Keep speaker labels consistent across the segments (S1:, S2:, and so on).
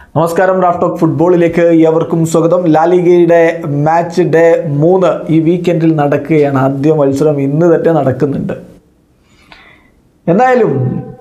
S1: നമസ്കാരം Raf talk ഫുട്ബോളിലേക്ക് ഏവർക്കും സ്വാഗതം ലാലിഗയുടെ മാച്ച് ഡേ മൂന്ന് ഈ വീക്കെൻഡിൽ നടക്കുകയാണ് ആദ്യ മത്സരം ഇന്ന് തന്നെ നടക്കുന്നുണ്ട് എന്തായാലും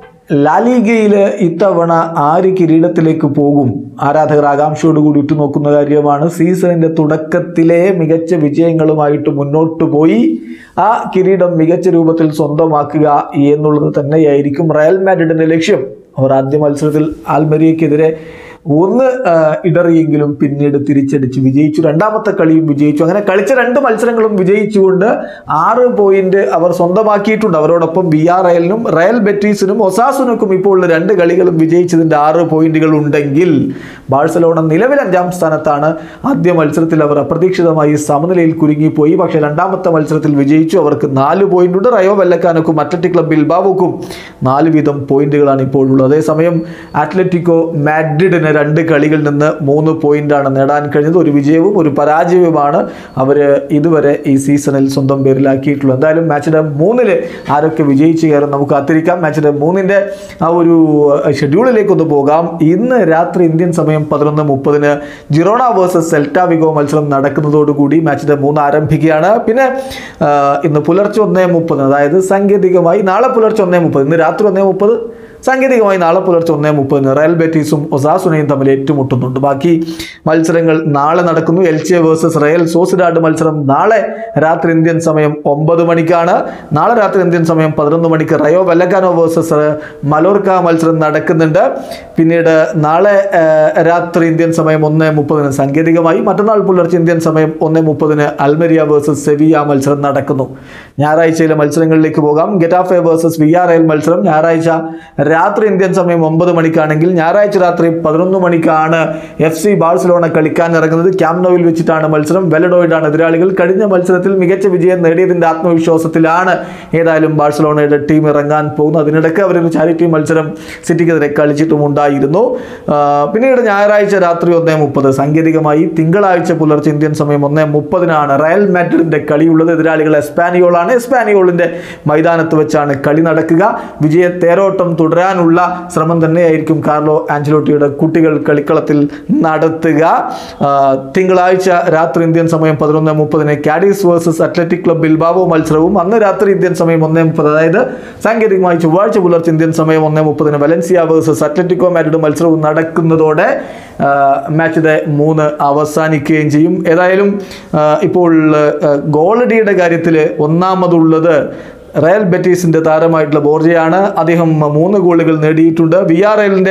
S1: ലാലിഗയിൽ ഇത്തവണ ആര് കിരീടത്തിലേക്ക് പോകും ആരാധകർ ആകാംക്ഷയോട് കൂടി ഉറ്റുനോക്കുന്ന കാര്യമാണ് സീസണിന്റെ തുടക്കത്തിലെ മികച്ച വിജയങ്ങളുമായിട്ട് മുന്നോട്ട് പോയി ആ കിരീടം മികച്ച രൂപത്തിൽ സ്വന്തമാക്കുക എന്നുള്ളത് തന്നെയായിരിക്കും റയൽ മാഡ്രിഡിന്റെ ലക്ഷ്യം അവർ ആദ്യ മത്സരത്തിൽ ആൽമരിയക്കെതിരെ ഒന്ന് ആ, ഇടറിയെങ്കിലും പിന്നീട് തിരിച്ചടിച്ച് വിജയിച്ചു രണ്ടാമത്തെ കളിയും വിജയിച്ചു അങ്ങനെ കളിച്ച രണ്ട് മത്സരങ്ങളും വിജയിച്ചുകൊണ്ട് ആറ് പോയിന്റ് അവർ സ്വന്തമാക്കിയിട്ടുണ്ട് അവരോടൊപ്പം ബി ആർ റയലിനും റയൽ ബെറ്റീസിനും ഒസാസുനക്കും ഇപ്പോൾ ഉള്ള രണ്ട് കളികളും വിജയിച്ചതിന്റെ ആറ് പോയിന്റുകൾ ഉണ്ടെങ്കിൽ ബാഴ്സലോണ നിലവിൽ അഞ്ചാം സ്ഥാനത്താണ് ആദ്യ മത്സരത്തിൽ അവർ അപ്രതീക്ഷിതമായി സമനിലയിൽ കുരുങ്ങിപ്പോയി പക്ഷേ രണ്ടാമത്തെ മത്സരത്തിൽ വിജയിച്ചു അവർക്ക് നാല് പോയിന്റ് ഉണ്ട് റയോ വെല്ലക്കാനക്കും അത്ലറ്റിക് ക്ലബ് ബിൽബാവോക്കും നാല് വീതം പോയിന്റുകളാണ് ഇപ്പോഴുള്ളത് അതേസമയം അത്ലറ്റിക്കോ മാഡ്രിഡിന് രണ്ട് കളികളിൽ നിന്ന് മൂന്ന് പോയിന്റാണ് നേടാൻ കഴിഞ്ഞത് ഒരു വിജയവും ഒരു പരാജയവുമാണ് അവർ ഇതുവരെ ഈ സീസണിൽ സ്വന്തം പേരിലാക്കിയിട്ടുള്ളത് എന്തായാലും മാച്ചിൻ്റെ മൂന്നില് ആരൊക്കെ വിജയിച്ച് കയറും നമുക്ക് കാത്തിരിക്കാം മാച്ചിൻ്റെ മൂന്നിൻ്റെ ആ ഒരു ഷെഡ്യൂളിലേക്ക് ഒന്ന് പോകാം ഇന്ന് രാത്രി ഇന്ത്യൻ സമയം പതിനൊന്ന് മുപ്പതിന് ജിറോണ വേഴ്സസ് സെൽറ്റ വിഗോ മത്സരം നടക്കുന്നതോടുകൂടി മാച്ചിൻ്റെ മൂന്ന് ആരംഭിക്കുകയാണ് പിന്നെ ആ, ഇന്ന് പുലർച്ചെ ഒന്നേ മുപ്പതിന് അതായത് സാങ്കേതികമായി നാളെ പുലർച്ചെ ഒന്നേ മുപ്പത് ഇന്ന് രാത്രി ഒന്നേ മുപ്പത് സാങ്കേതികമായി നാളെ പുലർച്ചെ ഒന്നേ മുപ്പതിന് റയൽ ബെറ്റീസും ഒസാസുനയും തമ്മിൽ ഏറ്റുമുട്ടുന്നുണ്ട് ബാക്കി മത്സരങ്ങൾ നാളെ നടക്കുന്നു എൽചെ വേഴ്സസ് റയൽ സോസിഡാഡ് മത്സരം നാളെ രാത്രി ഇന്ത്യൻ സമയം ഒമ്പത് മണിക്കാണ് നാളെ രാത്രി ഇന്ത്യൻ സമയം പതിനൊന്ന് മണിക്ക് റയോ വെല്ലക്കാനോ വേഴ്സസ് മലോർക്ക മത്സരം നടക്കുന്നുണ്ട് പിന്നീട് നാളെ ആ, രാത്രി ഇന്ത്യൻ സമയം ഒന്ന് മുപ്പതിന് സാങ്കേതികമായി മറ്റന്നാൾ പുലർച്ചെ ഇന്ത്യൻ സമയം ഒന്ന് മുപ്പതിന് അൽമരിയ വേഴ്സസ് സെവിയ മത്സരം നടക്കുന്നു ഞായറാഴ്ചയിലെ മത്സരങ്ങളിലേക്ക് പോകാം Getafe versus V R L മത്സരം ഞായറാഴ്ച രാത്രി ഇന്ത്യൻ സമയം ഒമ്പത് മണിക്കാണെങ്കിൽ ഞായറാഴ്ച രാത്രി പതിനൊന്ന് മണിക്കാണ് എഫ് സി ബാഴ്സലോണ കളിക്കാൻ ഇറങ്ങുന്നത് ക്യാംനോവിൽ വെച്ചിട്ടാണ് മത്സരം വെലഡോയിഡാണ് എതിരാളികൾ കഴിഞ്ഞ മത്സരത്തിൽ മികച്ച വിജയം നേടിയതിന്റെ ആത്മവിശ്വാസത്തിലാണ് ഏതായാലും ബാഴ്സലോണയുടെ ടീം ഇറങ്ങാൻ പോകുന്നത് അതിനിടയ്ക്ക് അവരൊരു ചാരിറ്റി മത്സരം സിറ്റിക്കെതിരെ കളിച്ചിട്ടുമുണ്ടായിരുന്നു ആ, പിന്നീട് ഞായറാഴ്ച രാത്രി ഒന്നേ മുപ്പത് സാങ്കേതികമായി തിങ്കളാഴ്ച പുലർച്ചെ ഇന്ത്യൻ സമയം ഒന്നേ മുപ്പതിനാണ് റയൽ മാഡ്രിഡിന്റെ കളിയുള്ളത് എതിരാളികൾ എസ്പാനിയോളാണ് എസ്പാനിയോളിന്റെ മൈതാനത്ത് വെച്ചാണ് കളി നടക്കുക വിജയ തേരോട്ടം തുടരാനുള്ള ശ്രമം തന്നെയായിരിക്കും കാർലോ ആഞ്ചലോട്ടിയുടെ കുട്ടികൾ കളിക്കളത്തിൽ നടത്തുക ആ, തിങ്കളാഴ്ച രാത്രി ഇന്ത്യൻ സമയം പതിനൊന്ന് മുപ്പതിന് Cadiz versus Athletic Club Bilbao മത്സരവും അന്ന് രാത്രി ഇന്ത്യൻ സമയം ഒന്നേ മുപ്പത് അതായത് സാങ്കേതികമായി ചൊവ്വാഴ്ച പുലർച്ചെ ഇന്ത്യൻ സമയം ഒന്നേ മുപ്പതിന് വലൻസിയ വേഴ്സസ് അത്ലറ്റിക്കോ മാഡ്രിഡ് മത്സരവും നടക്കുന്നതോടെ ആ, മാച്ചിന്റെ മൂന്ന് അവസാനിക്കുകയും ചെയ്യും ഏതായാലും ആ, ഇപ്പോൾ ആ, ഗോളടിയുടെ കാര്യത്തിൽ ഒന്നാമതുള്ളത് റയൽ ബെറ്റീസിന്റെ താരമായിട്ടുള്ള ബോർജയാണ് അദ്ദേഹം മൂന്ന് ഗോളുകൾ നേടിയിട്ടുണ്ട് വി ആർ എല്ലിന്റെ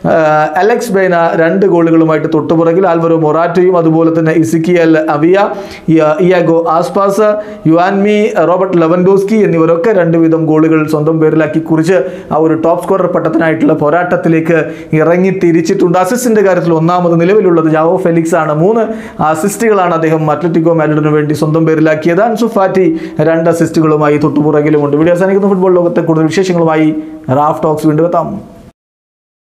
S1: അലക്സ് ബൈന രണ്ട് ഗോളുകളുമായിട്ട് തൊട്ടുപുറകിൽ ആൽവറോ മൊറാറ്റയും അതുപോലെ തന്നെ ഇസിക്കിയൽ അവിയ ഇയ- Iago Aspas Juanmi Robert Lewandowski എന്നിവരൊക്കെ രണ്ട് വീതം ഗോളുകൾ സ്വന്തം പേരിലാക്കി കുറിച്ച് ആ ഒരു ടോപ്പ് സ്കോറർ പട്ടത്തിനായിട്ടുള്ള പോരാട്ടത്തിലേക്ക് ഇറങ്ങി തിരിച്ചിട്ടുണ്ട് അസിസ്റ്റിന്റെ കാര്യത്തിൽ ഒന്നാമത് നിലവിലുള്ളത് ജാവോ ഫെലിക്സ് ആണ് മൂന്ന് അസിസ്റ്റുകളാണ് അദ്ദേഹം അത്ലറ്റിക്കോ മാഡ്രിഡിന് വേണ്ടി സ്വന്തം പേരിലാക്കിയത് അൻസു ഫാറ്റി രണ്ട് അസിസ്റ്റുകളുമായി തൊട്ടുപുറകിലുമുണ്ട് വീഡിയോ അവസാനിക്കുന്ന ഫുട്ബോൾ ലോകത്തെ കൂടുതൽ വിശേഷങ്ങളുമായി റാഫ് ടോക്സ് വീണ്ടും എത്താം